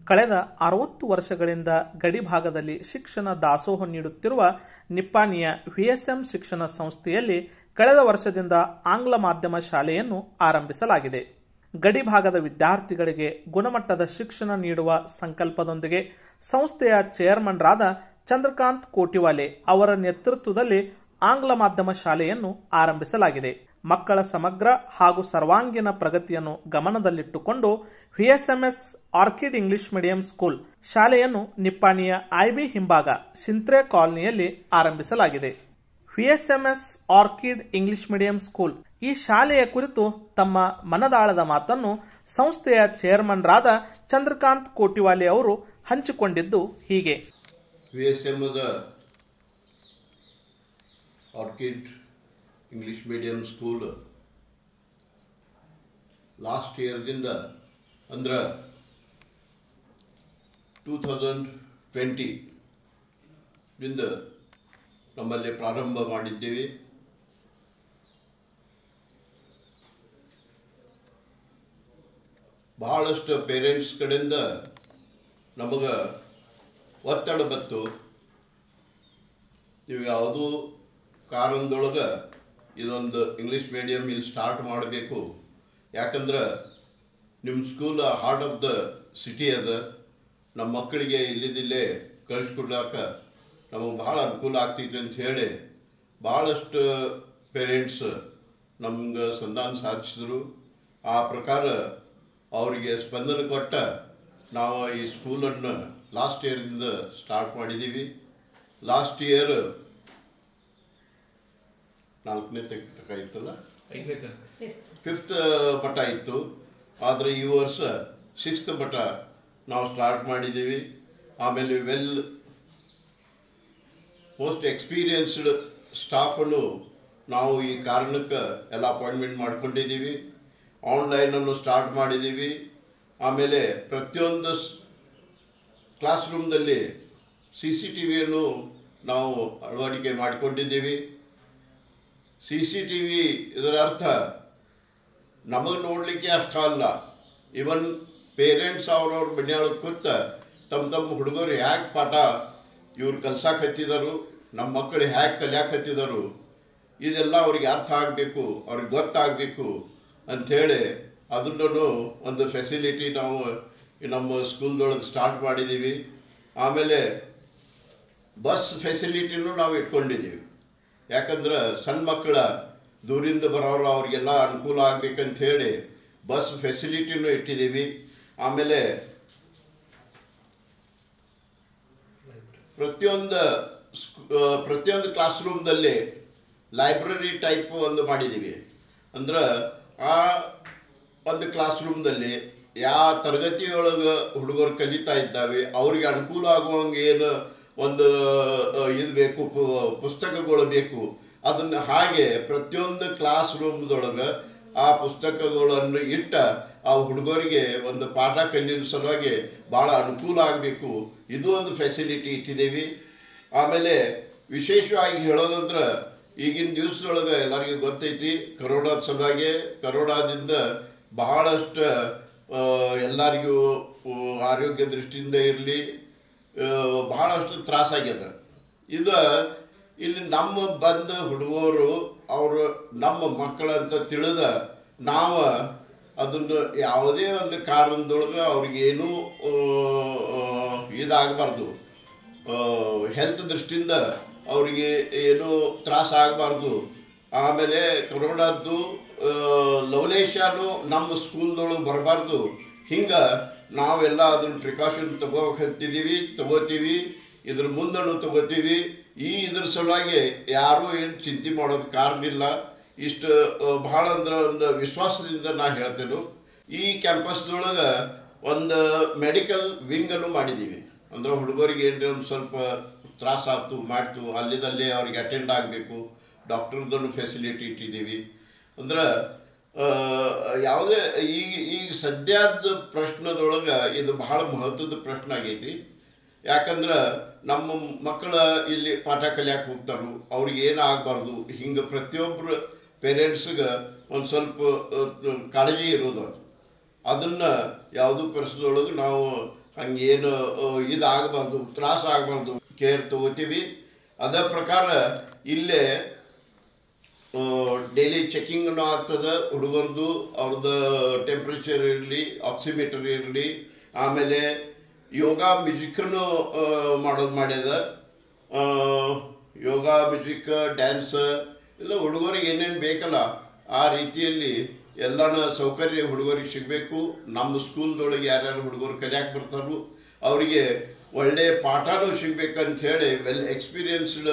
ಕಳೆದ ಅರವತ್ತು ವರ್ಷಗಳಿಂದ ಗಡಿ ಭಾಗದಲ್ಲಿ ಶಿಕ್ಷಣ ದಾಸೋಹ ನೀಡುತ್ತಿರುವ ನಿಪ್ಪಾಣಿಯ ವಿಎಸ್ಎಂ ಶಿಕ್ಷಣ ಸಂಸ್ಥೆಯಲ್ಲಿ ಕಳೆದ ವರ್ಷದಿಂದ ಆಂಗ್ಲ ಮಾಧ್ಯಮ ಶಾಲೆಯನ್ನು ಆರಂಭಿಸಲಾಗಿದೆ ಗಡಿ ಭಾಗದ ವಿದ್ಯಾರ್ಥಿಗಳಿಗೆ ಗುಣಮಟ್ಟದ ಶಿಕ್ಷಣ ನೀಡುವ ಸಂಕಲ್ಪದೊಂದಿಗೆ ಸಂಸ್ಥೆಯ ಚೇರ್ಮನ್ರಾದ ಚಂದ್ರಕಾಂತ್ ಕೋಟಿವಾಲೆ ಅವರ ನೇತೃತ್ವದಲ್ಲಿ ಆಂಗ್ಲ ಮಾಧ್ಯಮ ಶಾಲೆಯನ್ನು ಆರಂಭಿಸಲಾಗಿದೆ ಮಕ್ಕಳ ಸಮಗ್ರ ಹಾಗೂ ಸರ್ವಾಂಗೀಣ ಪ್ರಗತಿಯನ್ನು ಗಮನದಲ್ಲಿಟ್ಟುಕೊಂಡು VSMS Orchid English medium school ಶಾಲೆಯನ್ನು ನಿಪ್ಪಾಣಿಯ ಐಬಿ ಹಿಂಭಾಗ ಸಿಂತ್ರೆ ಕಾಲನಿಯಲ್ಲಿ ಆರಂಭಿಸಲಾಗಿದೆ VSMS Orchid English medium school ಈ ಶಾಲೆಯ ಕುರಿತು ತಮ್ಮ ಮನದಾಳದ ಮಾತನ್ನು ಸಂಸ್ಥೆಯ ಚೇರ್ಮನ್ರಾದ ಚಂದ್ರಕಾಂತ್ ಕೋಟಿವಾಲೆ ಅವರು ಹಂಚಿಕೊಂಡಿದ್ದು ಹೀಗೆ ವಿ ಎಸ್ ಎಮ್ದ Orchid English medium school last ಇಯರ್ದಿಂದ ಅಂದ್ರೆ ಟೂ ಥೌಸಂಡ್ ಟ್ವೆಂಟಿದಿಂದ ನಮ್ಮಲ್ಲಿ ಪ್ರಾರಂಭ ಮಾಡಿದ್ದೇವೆ ಬಹಳಷ್ಟು ಪೇರೆಂಟ್ಸ್ ಕಡೆಯಿಂದ ನಮಗೆ ಒತ್ತಡ ಬತ್ತು ನೀವು ಯಾವುದೂ ಕಾರಣದೊಳಗೆ ಇದೊಂದು ಇಂಗ್ಲೀಷ್ ಮೀಡಿಯಮ್ ಇಲ್ಲಿ ಸ್ಟಾರ್ಟ್ ಮಾಡಬೇಕು ಯಾಕಂದ್ರೆ ನಿಮ್ಮ school heart of the city ಅದ ನಮ್ಮ ಮಕ್ಕಳಿಗೆ ಇಲ್ಲಿದಿಲ್ಲೇ ಕಳಿಸ್ಕೊಡ್ಲಾಕ ನಮಗೆ ಭಾಳ ಅನುಕೂಲ ಆಗ್ತೈತೆ ಅಂತ ಹೇಳಿ ಭಾಳಷ್ಟು ಪೇರೆಂಟ್ಸ್ ನಮ್ಗೆ ಸಂಧಾನ ಸಾಧಿಸಿದ್ರು ಆ ಪ್ರಕಾರ ಅವರಿಗೆ ಸ್ಪಂದನ ಕೊಟ್ಟ ನಾವು ಈ ಸ್ಕೂಲನ್ನು ಲಾಸ್ಟ್ ಇಯರ್ದಿಂದ ಸ್ಟಾರ್ಟ್ ಮಾಡಿದ್ದೀವಿ ಲಾಸ್ಟ್ ಇಯರ್ ನಾಲ್ಕನೇ ತಕ್ಕ ಇತ್ತಲ್ಲ ಫಿಫ್ತ್ ಮಠ ಇತ್ತು ಆದರೆ ಈ ವರ್ಷ ಸಿಕ್ಸ್ತ್ ಮಠ ನಾವು ಸ್ಟಾರ್ಟ್ ಮಾಡಿದ್ದೀವಿ ಆಮೇಲೆ ವೆಲ್ ಮೋಸ್ಟ್ ಎಕ್ಸ್ಪೀರಿಯನ್ಸ್ಡ್ ಸ್ಟಾಫನ್ನು ನಾವು ಈ ಕಾರಣಕ್ಕೆ ಎಲ್ಲ ಅಪಾಯಿಂಟ್ಮೆಂಟ್ ಮಾಡ್ಕೊಂಡಿದ್ದೀವಿ ಆನ್ಲೈನನ್ನು ಸ್ಟಾರ್ಟ್ ಮಾಡಿದ್ದೀವಿ ಆಮೇಲೆ ಪ್ರತಿಯೊಂದು ಕ್ಲಾಸ್ ರೂಮ್ದಲ್ಲಿ ಸಿ ಸಿ ಟಿ ವಿಯನ್ನು ನಾವು ಅಳವಡಿಕೆ ಮಾಡಿಕೊಂಡಿದ್ದೀವಿ ಸಿ ಸಿ ಟಿ ವಿ ಇದರ ಅರ್ಥ ನಮಗೆ ನೋಡಲಿಕ್ಕೆ ಅಷ್ಟ ಅಲ್ಲ ಇವನ್ ಪೇರೆಂಟ್ಸ್ ಅವ್ರವ್ರ ಮನೆಯೊಳಗೆ ಕೂತ ತಮ್ಮ ತಮ್ಮ ಹುಡುಗರು ಹ್ಯಾಗೆ ಪಾಠ ಇವ್ರು ಕಲ್ಸಕ್ಕೆ ಹತ್ತಿದರು ನಮ್ಮ ಮಕ್ಕಳು ಹ್ಯಾಗೆ ಕಲಿಯಕ್ಕೆ ಹತ್ತಿದರು ಇದೆಲ್ಲ ಅವ್ರಿಗೆ ಅರ್ಥ ಆಗಬೇಕು ಅವ್ರಿಗೆ ಗೊತ್ತಾಗಬೇಕು ಅಂಥೇಳಿ ಅದನ್ನು ಒಂದು ಫೆಸಿಲಿಟಿ ನಾವು ಈ ನಮ್ಮ ಸ್ಕೂಲ್ದೊಳಗೆ ಸ್ಟಾರ್ಟ್ ಮಾಡಿದ್ದೀವಿ ಆಮೇಲೆ ಬಸ್ ಫೆಸಿಲಿಟಿನೂ ನಾವು ಇಟ್ಕೊಂಡಿದ್ದೀವಿ ಯಾಕಂದ್ರೆ ಸಣ್ಣ ಮಕ್ಕಳ ದೂರಿಂದ ಬರೋರು ಅವ್ರಿಗೆಲ್ಲ ಅನುಕೂಲ ಆಗ್ಬೇಕಂತ ಹೇಳಿ ಬಸ್ ಫೆಸಿಲಿಟಿನೂ ಇಟ್ಟಿದ್ದೀವಿ ಆಮೇಲೆ ಪ್ರತಿಯೊಂದು ಸ್ಕೂ- ಆ, ಪ್ರತಿಯೊಂದು ಕ್ಲಾಸ್ ರೂಮ್ದಲ್ಲಿ ಲೈಬ್ರರಿ ಟೈಪ್ ಒಂದು ಮಾಡಿದ್ದೀವಿ ಅಂದ್ರೆ ಆ ಒಂದು ಕ್ಲಾಸ್ ರೂಮ್ದಲ್ಲಿ ಯಾವ ತರಗತಿಯೊಳಗೆ ಹುಡುಗರು ಕಲಿತಾ ಇದ್ದಾವೆ ಅವ್ರಿಗೆ ಅನುಕೂಲ ಆಗುವಂಗೆ ಏನು ಒಂದು ಆ, ಇದು ಬೇಕು ಪು- ಪುಸ್ತಕಗಳು ಬೇಕು ಅದನ್ನು ಹಾಗೆ ಪ್ರತಿಯೊಂದು ಕ್ಲಾಸ್ ರೂಮ್ದೊಳಗೆ ಆ ಪುಸ್ತಕಗಳನ್ನು ಇಟ್ಟ ಆ ಹುಡುಗರಿಗೆ ಒಂದು ಪಾಠ ಕಲಿಯೋ ಸಲುವಾಗಿ ಭಾಳ ಅನುಕೂಲ ಆಗಬೇಕು ಇದು ಒಂದು ಫೆಸಿಲಿಟಿ ಇಟ್ಟಿದ್ದೀವಿ ಆಮೇಲೆ ವಿಶೇಷವಾಗಿ ಹೇಳೋದಂದ್ರೆ ಈಗಿನ ದಿವಸದೊಳಗೆ ಎಲ್ಲರಿಗೂ ಗೊತ್ತೈತಿ ಕರೋನಾದ ಸಲುವಾಗಿ ಕರೋನಾದಿಂದ ಬಹಳಷ್ಟು ಆ, ಎಲ್ಲರಿಗೂ ಆ, ಆರೋಗ್ಯ ದೃಷ್ಟಿಯಿಂದ ಇರಲಿ ಬಹಳಷ್ಟು ತ್ರಾಸಾಗ್ಯದ ಇದು ಇಲ್ಲಿ ನಮ್ಮ ಬಂದ ಹುಡುಗರು ಅವರು ನಮ್ಮ ಮಕ್ಕಳಂತ ತಿಳಿದ ನಾವು ಅದನ್ನು ಯಾವುದೇ ಒಂದು ಕಾರಣದೊಳಗೆ ಅವ್ರಿಗೇನೂ ಇದಾಗಬಾರ್ದು ಹೆಲ್ತ್ ದೃಷ್ಟಿಯಿಂದ ಅವರಿಗೆ ಏನೂ ತ್ರಾಸ ಆಗಬಾರ್ದು ಆಮೇಲೆ ಕೊರೋನಾದ್ದು ಆ, ಲವಲೇಶನು ನಮ್ಮ ಸ್ಕೂಲ್ದೊಳಗೆ ಬರಬಾರ್ದು ಹಿಂಗೆ ನಾವೆಲ್ಲ ಅದನ್ನು ಪ್ರಿಕಾಷನ್ ತಗೋಕತ್ತಿದ್ದೀವಿ ತಗೋತೀವಿ ಇದ್ರ ಮುಂದೂ ತಗೋತೀವಿ ಈ ಇದ್ರ ಸಲುವಾಗಿ ಯಾರೂ ಏನು ಚಿಂತೆ ಮಾಡೋದು ಕಾರಣ ಇಲ್ಲ ಇಷ್ಟು ಆ, ಭಾಳ ಅಂದ್ರೆ ಒಂದು ವಿಶ್ವಾಸದಿಂದ ನಾ ಹೇಳ್ತೇನೆ ಈ ಕ್ಯಾಂಪಸ್ದೊಳಗೆ ಒಂದು ಮೆಡಿಕಲ್ ವಿಂಗನ್ನು ಮಾಡಿದ್ದೀವಿ ಅಂದ್ರೆ ಹುಡುಗರಿಗೆ ಏನ್ರಿ ಒಂದು ಸ್ವಲ್ಪ ತ್ರಾಸ ಆಯ್ತು ಮಾಡ್ತು ಅಲ್ಲಿದಲ್ಲೇ ಅವ್ರಿಗೆ ಅಟೆಂಡ್ ಆಗಬೇಕು ಡಾಕ್ಟರ್ದನ್ನು ಫೆಸಿಲಿಟಿ ಇಟ್ಟಿದ್ದೀವಿ ಅಂದ್ರೆ ಆ, ಯಾವುದೇ ಈಗ ಈಗ ಸದ್ಯದ ಪ್ರಶ್ನದೊಳಗೆ ಇದು ಬಹಳ ಮಹತ್ವದ ಪ್ರಶ್ನೆ ಆಗೈತಿ ಯಾಕಂದ್ರೆ ನಮ್ಮ ಮಕ್ಕಳ ಇಲ್ಲಿ ಪಾಠ ಕಲಿಯಕ್ಕೆ ಹೋಗ್ತಾರು ಅವ್ರಿಗೆ ಏನು ಆಗಬಾರ್ದು ಹಿಂಗೆ ಪ್ರತಿಯೊಬ್ಬರು ಪೇರೆಂಟ್ಸ್ಗೆ ಒಂದು ಸ್ವಲ್ಪ ಆ, ಕಾಳಜಿ ಇರೋದು ಅದು ಅದನ್ನು ಯಾವುದೂ ಪರಿಸ್ಥಿತಿಯೊಳಗೆ ನಾವು ಹಂಗೇನು ಇದಾಗಬಾರ್ದು ತ್ರಾಸ ಆಗಬಾರ್ದು ಕೇರ್ ತಗೋತೀವಿ ಅದ ಪ್ರಕಾರ ಇಲ್ಲೇ ಡೈಲಿ ಚೆಕಿಂಗ್ನು ಆಗ್ತದೆ ಹುಡುಗರದು ಅವ್ರದ್ದು ಟೆಂಪ್ರೇಚರ್ ಇರಲಿ ಆಕ್ಸಿಮೀಟರ್ ಇರಲಿ ಆಮೇಲೆ ಯೋಗ ಮ್ಯೂಸಿಕ್ಕನ್ನು ಮಾಡೋದು ಮಾಡ್ಯದ ಆ, ಯೋಗ ಮ್ಯೂಸಿಕ್ ಡ್ಯಾನ್ಸ್ ಇಲ್ಲ ಹುಡುಗರಿಗೆ ಏನೇನು ಬೇಕಲ್ಲ ಆ ರೀತಿಯಲ್ಲಿ ಎಲ್ಲನ ಸೌಕರ್ಯ ಹುಡುಗರಿಗೆ ಸಿಗಬೇಕು ನಮ್ಮ ಸ್ಕೂಲ್ದೊಳಗೆ ಯಾರ್ಯಾರು ಹುಡುಗರು ಕಲಿಯಾಕೆ ಬರ್ತಾರೋ ಅವರಿಗೆ ಒಳ್ಳೆಯ ಪಾಠನೂ ಸಿಗ್ಬೇಕಂತ ಹೇಳಿ ವೆಲ್ ಎಕ್ಸ್ಪೀರಿಯನ್ಸ್ಡ್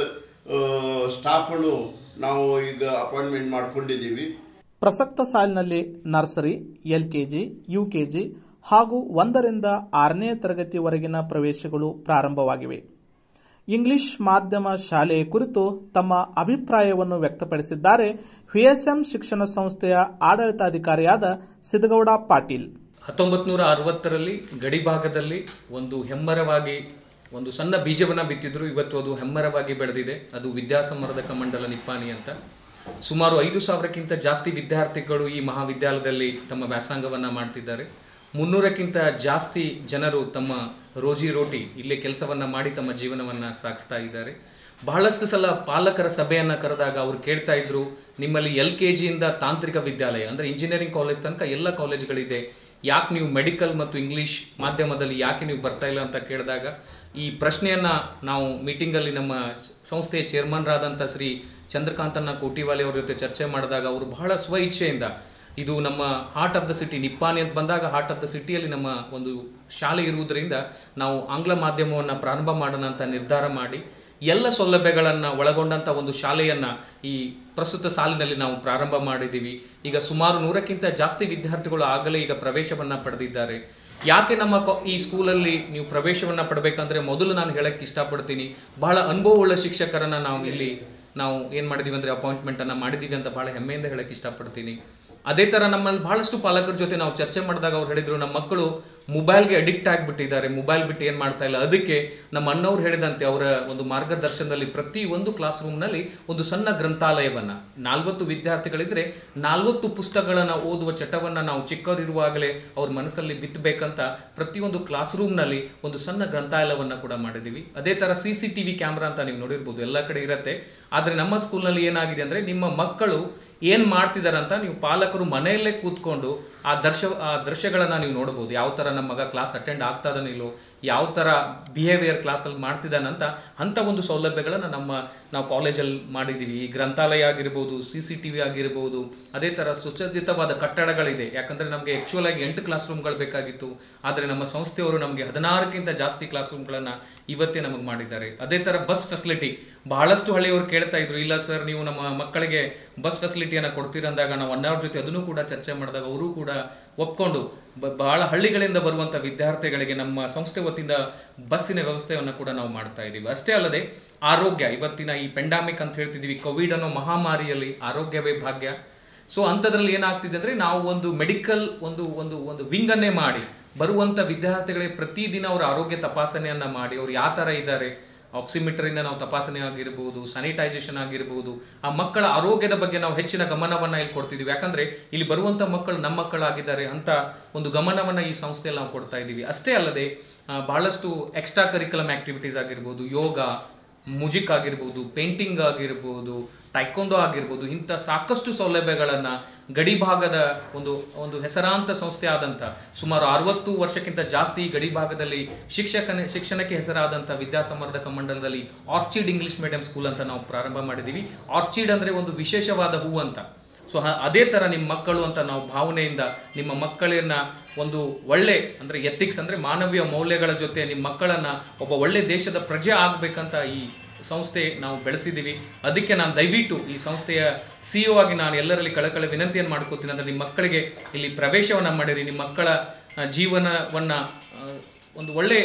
ಸ್ಟಾಫನ್ನು ನಾವು ಈಗ ಅಪಾಯಿಂಟ್ಮೆಂಟ್ ಮಾಡ್ಕೊಂಡಿದ್ದೀವಿ ಪ್ರಸಕ್ತ ಸಾಲಿನಲ್ಲಿ ನರ್ಸರಿ ಎಲ್ಕೆಜಿ ಯುಕೆಜಿ ಹಾಗೂ ಒಂದರಿಂದ ಆರನೇ ತರಗತಿವರೆಗಿನ ಪ್ರವೇಶಗಳು ಪ್ರಾರಂಭವಾಗಿವೆ ಇಂಗ್ಲಿಷ್ ಮಾಧ್ಯಮ ಶಾಲೆಯ ಕುರಿತು ತಮ್ಮ ಅಭಿಪ್ರಾಯವನ್ನು ವ್ಯಕ್ತಪಡಿಸಿದ್ದಾರೆ ವಿಎಸ್ಎಂ ಶಿಕ್ಷಣ ಸಂಸ್ಥೆಯ ಆಡಳಿತಾಧಿಕಾರಿಯಾದ ಸಿದ್ದಗೌಡ ಪಾಟೀಲ್ ಹತ್ತೊಂಬತ್ತು ನೂರ ಅರವತ್ತರಲ್ಲಿ ಗಡಿ ಭಾಗದಲ್ಲಿ ಒಂದು ಹೆಮ್ಮರವಾಗಿ ಒಂದು ಸಣ್ಣ ಬೀಜವನ್ನು ಬಿತ್ತಿದ್ರು ಇವತ್ತು ಅದು ಹೆಮ್ಮರವಾಗಿ ಬೆಳೆದಿದೆ ಅದು ವಿದ್ಯಾಸಂವರ್ಧಕ ಮಂಡಲ ನಿಪ್ಪಾಣಿ ಅಂತ ಸುಮಾರು ಐದು ಸಾವಿರಕ್ಕಿಂತ ಜಾಸ್ತಿ ವಿದ್ಯಾರ್ಥಿಗಳು ಈ ಮಹಾವಿದ್ಯಾಲಯದಲ್ಲಿ ತಮ್ಮ ವ್ಯಾಸಂಗವನ್ನು ಮಾಡ್ತಿದ್ದಾರೆ ಮುನ್ನೂರಕ್ಕಿಂತ ಜಾಸ್ತಿ ಜನರು ತಮ್ಮ ರೋಜಿ ರೋಟಿ ಇಲ್ಲೇ ಕೆಲಸವನ್ನು ಮಾಡಿ ತಮ್ಮ ಜೀವನವನ್ನು ಸಾಗಿಸ್ತಾ ಇದ್ದಾರೆ ಬಹಳಷ್ಟು ಸಲ ಪಾಲಕರ ಸಭೆಯನ್ನು ಕರೆದಾಗ ಅವ್ರು ಕೇಳ್ತಾ ಇದ್ರು ನಿಮ್ಮಲ್ಲಿ ಎಲ್ ಕೆ ಜಿಯಿಂದ ತಾಂತ್ರಿಕ ವಿದ್ಯಾಲಯ ಅಂದರೆ ಇಂಜಿನಿಯರಿಂಗ್ ಕಾಲೇಜ್ ತನಕ ಎಲ್ಲ ಕಾಲೇಜ್ಗಳಿದೆ ಯಾಕೆ ನೀವು ಮೆಡಿಕಲ್ ಮತ್ತು ಇಂಗ್ಲೀಷ್ ಮಾಧ್ಯಮದಲ್ಲಿ ಯಾಕೆ ನೀವು ಬರ್ತಾ ಇಲ್ಲ ಅಂತ ಕೇಳಿದಾಗ ಈ ಪ್ರಶ್ನೆಯನ್ನು ನಾವು ಮೀಟಿಂಗಲ್ಲಿ ನಮ್ಮ ಸಂಸ್ಥೆಯ ಚೇರ್ಮನ್ರಾದಂಥ ಶ್ರೀ ಚಂದ್ರಕಾಂತನ ಕೋಟಿವಾಲಿ ಅವ್ರ ಜೊತೆ ಚರ್ಚೆ ಮಾಡಿದಾಗ ಅವರು ಬಹಳ ಸ್ವ ಇಚ್ಛೆಯಿಂದ ಇದು ನಮ್ಮ heart of the city Nippani ಅಂತ ಬಂದಾಗ ಹಾರ್ಟ್ ಆಫ್ ದ ಸಿಟಿಯಲ್ಲಿ ನಮ್ಮ ಒಂದು ಶಾಲೆ ಇರುವುದರಿಂದ ನಾವು ಆಂಗ್ಲ ಮಾಧ್ಯಮವನ್ನು ಪ್ರಾರಂಭ ಮಾಡೋಣ ಅಂತ ನಿರ್ಧಾರ ಮಾಡಿ ಎಲ್ಲ ಸೌಲಭ್ಯಗಳನ್ನು ಒಳಗೊಂಡಂಥ ಒಂದು ಶಾಲೆಯನ್ನು ಈ ಪ್ರಸ್ತುತ ಸಾಲಿನಲ್ಲಿ ನಾವು ಪ್ರಾರಂಭ ಮಾಡಿದ್ದೀವಿ ಈಗ ಸುಮಾರು ನೂರಕ್ಕಿಂತ ಜಾಸ್ತಿ ವಿದ್ಯಾರ್ಥಿಗಳು ಆಗಲೇ ಈಗ ಪ್ರವೇಶವನ್ನು ಪಡೆದಿದ್ದಾರೆ ಯಾಕೆ ನಮ್ಮ ಕಾ ಈ ಸ್ಕೂಲಲ್ಲಿ ನೀವು ಪ್ರವೇಶವನ್ನು ಪಡಬೇಕಂದ್ರೆ ಮೊದಲು ನಾನು ಹೇಳಕ್ಕೆ ಇಷ್ಟಪಡ್ತೀನಿ ಬಹಳ ಅನುಭವವುಳ್ಳ ಶಿಕ್ಷಕರನ್ನು ನಾವು ಇಲ್ಲಿ ನಾವು ಏನು ಮಾಡಿದ್ದೀವಿ ಅಂದರೆ ಅಪಾಯಿಂಟ್ಮೆಂಟನ್ನು ಮಾಡಿದ್ದೀವಿ ಅಂತ ಭಾಳ ಹೆಮ್ಮೆಯಿಂದ ಹೇಳಕ್ಕೆ ಇಷ್ಟಪಡ್ತೀನಿ ಅದೇ ಥರ ನಮ್ಮಲ್ಲಿ ಬಹಳಷ್ಟು ಪಾಲಕರ ಜೊತೆ ನಾವು ಚರ್ಚೆ ಮಾಡಿದಾಗ ಅವ್ರು ಹೇಳಿದರು ನಮ್ಮ ಮಕ್ಕಳು ಮೊಬೈಲ್ಗೆ ಅಡಿಕ್ಟ್ ಆಗಿಬಿಟ್ಟಿದ್ದಾರೆ ಮೊಬೈಲ್ ಬಿಟ್ಟು ಏನು ಮಾಡ್ತಾ ಇಲ್ಲ ಅದಕ್ಕೆ ನಮ್ಮ ಅಣ್ಣವ್ರು ಹೇಳಿದಂತೆ ಅವರ ಒಂದು ಮಾರ್ಗದರ್ಶನದಲ್ಲಿ ಪ್ರತಿ ಒಂದು ಕ್ಲಾಸ್ ರೂಮ್ನಲ್ಲಿ ಒಂದು ಸಣ್ಣ ಗ್ರಂಥಾಲಯವನ್ನು ನಾಲ್ವತ್ತು ವಿದ್ಯಾರ್ಥಿಗಳಿದ್ರೆ ನಾಲ್ವತ್ತು ಪುಸ್ತಕಗಳನ್ನು ಓದುವ ಚಟವನ್ನು ನಾವು ಚಿಕ್ಕವರಿರುವಾಗಲೇ ಅವ್ರ ಮನಸ್ಸಲ್ಲಿ ಬಿತ್ತಬೇಕಂತ ಪ್ರತಿಯೊಂದು ಕ್ಲಾಸ್ ರೂಮ್ನಲ್ಲಿ ಒಂದು ಸಣ್ಣ ಗ್ರಂಥಾಲಯವನ್ನು ಕೂಡ ಮಾಡಿದ್ದೀವಿ ಅದೇ ಥರ C C T V camera ಅಂತ ನೀವು ನೋಡಿರ್ಬೋದು ಎಲ್ಲ ಕಡೆ ಇರುತ್ತೆ ಆದರೆ ನಮ್ಮ ಸ್ಕೂಲ್ನಲ್ಲಿ ಏನಾಗಿದೆ ಅಂದರೆ ನಿಮ್ಮ ಮಕ್ಕಳು ಏನು ಮಾಡ್ತಿದ್ದಾರೆ ಅಂತ ನೀವು ಪಾಲಕರು ಮನೆಯಲ್ಲೇ ಕೂತ್ಕೊಂಡು ಆ ದರ್ಶ ಆ ದೃಶ್ಯಗಳನ್ನು ನೀವು ನೋಡ್ಬೋದು ಯಾವ ಥರ ನಮ್ಮ ಮಗ ಕ್ಲಾಸ್ ಅಟೆಂಡ್ ಆಗ್ತಾದನಿಲ್ಲೋ ಯಾವ ಥರ ಬಿಹೇವಿಯರ್ ಕ್ಲಾಸಲ್ಲಿ ಮಾಡ್ತಿದ್ದಾನಂತ ಅಂಥ ಒಂದು ಸೌಲಭ್ಯಗಳನ್ನು ನಮ್ಮ ನಾವು ಕಾಲೇಜಲ್ಲಿ ಮಾಡಿದ್ದೀವಿ ಈ ಗ್ರಂಥಾಲಯ ಆಗಿರ್ಬೋದು ಸಿ ಸಿ ಟಿ ವಿ ಆಗಿರ್ಬೋದು ಅದೇ ಥರ ಸುಸಜ್ಜಿತವಾದ ಕಟ್ಟಡಗಳಿದೆ ಯಾಕಂದರೆ ನಮಗೆ ಆ್ಯಕ್ಚುಲ್ ಆಗಿ ಎಂಟು ಕ್ಲಾಸ್ ರೂಮ್ಗಳು ಬೇಕಾಗಿತ್ತು ಆದರೆ ನಮ್ಮ ಸಂಸ್ಥೆಯವರು ನಮಗೆ ಹದಿನಾರಕ್ಕಿಂತ ಜಾಸ್ತಿ ಕ್ಲಾಸ್ ರೂಮ್ಗಳನ್ನು ಇವತ್ತೇ ನಮಗೆ ಮಾಡಿದ್ದಾರೆ ಅದೇ ಥರ ಬಸ್ ಫೆಸಿಲಿಟಿ ಬಹಳಷ್ಟು ಹಳ್ಳಿಯವರು ಕೇಳ್ತಾ ಇದ್ರು ಇಲ್ಲ ಸರ್ ನೀವು ನಮ್ಮ ಮಕ್ಕಳಿಗೆ ಬಸ್ ಫೆಸಿಲಿಟಿಯನ್ನು ಕೊಡ್ತೀರಂದಾಗ ನಾವು ಅಣ್ಣವ್ರ ಜೊತೆ ಅದನ್ನು ಕೂಡ ಚರ್ಚೆ ಮಾಡಿದಾಗ ಅವರು ಕೂಡ ಒಪ್ಕೊಂಡು ಬ- ಬಹಳ ಹಳ್ಳಿಗಳಿಂದ ಬರುವಂಥ ವಿದ್ಯಾರ್ಥಿಗಳಿಗೆ ನಮ್ಮ ಸಂಸ್ಥೆ ವತಿಯಿಂದ ಬಸ್ಸಿನ ವ್ಯವಸ್ಥೆಯನ್ನು ಕೂಡ ನಾವು ಮಾಡ್ತಾ ಇದ್ದೀವಿ ಅಷ್ಟೇ ಅಲ್ಲದೆ ಆರೋಗ್ಯ ಇವತ್ತಿನ ಈ ಪೆಂಡಾಮಿಕ್ ಅಂತ ಹೇಳ್ತಿದ್ದೀವಿ ಕೋವಿಡ್ ಅನ್ನೋ ಮಹಾಮಾರಿಯಲ್ಲಿ ಆರೋಗ್ಯವೇ ಭಾಗ್ಯ ಸೊ ಅಂಥದ್ರಲ್ಲಿ ಏನಾಗ್ತಿದೆ ಅಂದರೆ ನಾವು ಒಂದು ಮೆಡಿಕಲ್ ಒಂದು ಒಂದು ಒಂದು ವಿಂಗನ್ನೇ ಮಾಡಿ ಬರುವಂಥ ವಿದ್ಯಾರ್ಥಿಗಳಿಗೆ ಪ್ರತಿದಿನ ಅವರ ಆರೋಗ್ಯ ತಪಾಸಣೆಯನ್ನು ಮಾಡಿ ಅವ್ರು ಯಾವ ಥರ ಇದ್ದಾರೆ ಆಕ್ಸಿಮೀಟರಿಂದ ನಾವು ತಪಾಸಣೆ ಆಗಿರ್ಬೋದು ಸ್ಯಾನಿಟೈಸೇಷನ್ ಆಗಿರ್ಬೋದು ಆ ಮಕ್ಕಳ ಆರೋಗ್ಯದ ಬಗ್ಗೆ ನಾವು ಹೆಚ್ಚಿನ ಗಮನವನ್ನು ಇಲ್ಲಿ ಕೊಡ್ತಿದ್ದೀವಿ ಯಾಕಂದರೆ ಇಲ್ಲಿ ಬರುವಂಥ ಮಕ್ಕಳು ನಮ್ಮ ಮಕ್ಕಳಾಗಿದ್ದಾರೆ ಅಂತ ಒಂದು ಗಮನವನ್ನು ಈ ಸಂಸ್ಥೆಯಲ್ಲಿ ನಾವು ಕೊಡ್ತಾ ಇದ್ದೀವಿ ಅಷ್ಟೇ ಅಲ್ಲದೆ ಆ, ಬಹಳಷ್ಟು ಎಕ್ಸ್ಟ್ರಾ ಕರಿಕ್ಯುಲಮ್ ಆ್ಯಕ್ಟಿವಿಟೀಸ್ ಆಗಿರ್ಬೋದು ಯೋಗ ಮುಜಿಕ್ ಆಗಿರ್ಬೋದು ಪೇಂಟಿಂಗ್ ಆಗಿರ್ಬೋದು ಟೈಕೊಂಡೋ ಆಗಿರ್ಬೋದು ಇಂಥ ಸಾಕಷ್ಟು ಸೌಲಭ್ಯಗಳನ್ನು ಗಡಿ ಭಾಗದ ಒಂದು ಒಂದು ಹೆಸರಾಂತ ಸಂಸ್ಥೆ ಆದಂಥ ಸುಮಾರು ಅರವತ್ತು ವರ್ಷಕ್ಕಿಂತ ಜಾಸ್ತಿ ಗಡಿ ಭಾಗದಲ್ಲಿ ಶಿಕ್ಷಕನ ಶಿಕ್ಷಣಕ್ಕೆ ಹೆಸರಾದಂಥ ವಿದ್ಯಾಸಂವರ್ಧಕ ಮಂಡಲದಲ್ಲಿ ಆರ್ಚಿಡ್ ಇಂಗ್ಲಿಷ್ ಮೀಡಿಯಂ ಸ್ಕೂಲ್ ಅಂತ ನಾವು ಪ್ರಾರಂಭ ಮಾಡಿದ್ದೀವಿ ಆರ್ಚಿಡ್ ಅಂದರೆ ಒಂದು ವಿಶೇಷವಾದ ಹೂ ಅಂತ ಸೊ ಅದೇ ಥರ ನಿಮ್ಮ ಮಕ್ಕಳು ಅಂತ ನಾವು ಭಾವನೆಯಿಂದ ನಿಮ್ಮ ಮಕ್ಕಳನ್ನ ಒಂದು ಒಳ್ಳೆ ಅಂದರೆ ಎಥಿಕ್ಸ್ ಅಂದರೆ ಮಾನವೀಯ ಮೌಲ್ಯಗಳ ಜೊತೆ ನಿಮ್ಮ ಮಕ್ಕಳನ್ನು ಒಬ್ಬ ಒಳ್ಳೆ ದೇಶದ ಪ್ರಜೆ ಆಗಬೇಕಂತ ಈ ಸಂಸ್ಥೆ ನಾವು ಬೆಳೆಸಿದ್ದೀವಿ ಅದಕ್ಕೆ ನಾನು ದಯವಿಟ್ಟು ಈ ಸಂಸ್ಥೆಯ ಸಿ ಒ ಆಗಿ ನಾನು ಎಲ್ಲರಲ್ಲಿ ಕಳಕಳ ವಿನಂತಿಯನ್ನು ಮಾಡ್ಕೋತೀನಿ ಅಂದರೆ ನಿಮ್ಮ ಮಕ್ಕಳಿಗೆ ಇಲ್ಲಿ ಪ್ರವೇಶವನ್ನು ಮಾಡಿರಿ ನಿಮ್ಮ ಮಕ್ಕಳ ಆ, ಜೀವನವನ್ನು ಆ, ಒಂದು ಒಳ್ಳೆ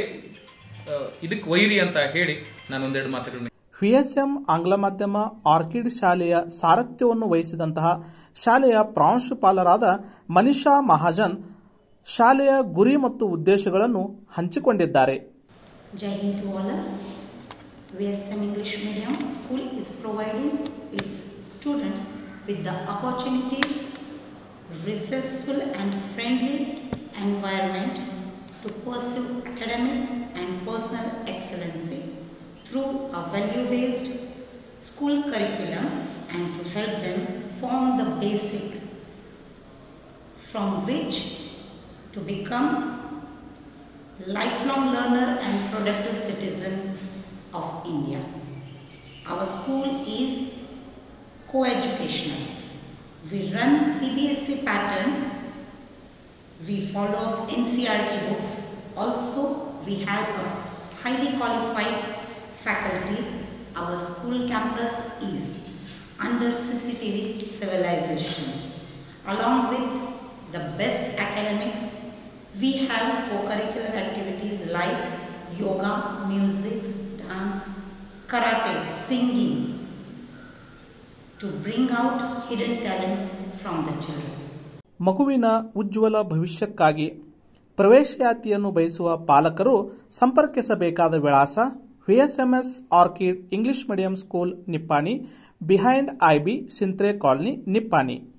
ಆ, ಇದಕ್ಕೆ ಒಯ್ಯಿರಿ ಅಂತ ಹೇಳಿ ನಾನು ಒಂದೆರಡು ಮಾತುಗಳನ್ನ ವಿಎಸ್ಎಂ ಆಂಗ್ಲ ಮಾಧ್ಯಮ ಆರ್ಕಿಡ್ ಶಾಲೆಯ ಸಾರಥ್ಯವನ್ನು ವಹಿಸಿದಂತಹ ಶಾಲೆಯ ಪ್ರಾಂಶುಪಾಲರಾದ ಮನಿಷಾ ಮಹಾಜನ್ ಶಾಲೆಯ ಗುರಿ ಮತ್ತು ಉದ್ದೇಶಗಳನ್ನು ಹಂಚಿಕೊಂಡಿದ್ದಾರೆ Jai Hind to all. VSM English Medium School is providing its students with the opportunities, resourceful and friendly environment to pursue academic personal excellency through a value based school curriculum and to help them form the basic from which to become lifelong learner and productive citizen of India. Our school is co-educational. We run CBSE pattern. We follow NCRT books. Also, we have a highly qualified faculties. Our school campus is under CCTV civilization. Along with the best academics, we have co-curricular activities like yoga, music, dance, karate, singing to bring out hidden talents from the children. ಮಗುವಿನ ಉಜ್ವಲ ಭವಿಷ್ಯಕ್ಕಾಗಿ ಪ್ರವೇಶಾತಿಯನ್ನು ಬಯಸುವ ಪಾಲಕರು ಸಂಪರ್ಕಿಸಬೇಕಾದ ವಿಳಾಸ VSMS Orchid English medium school Nippani behind IB Sintre colony Nippani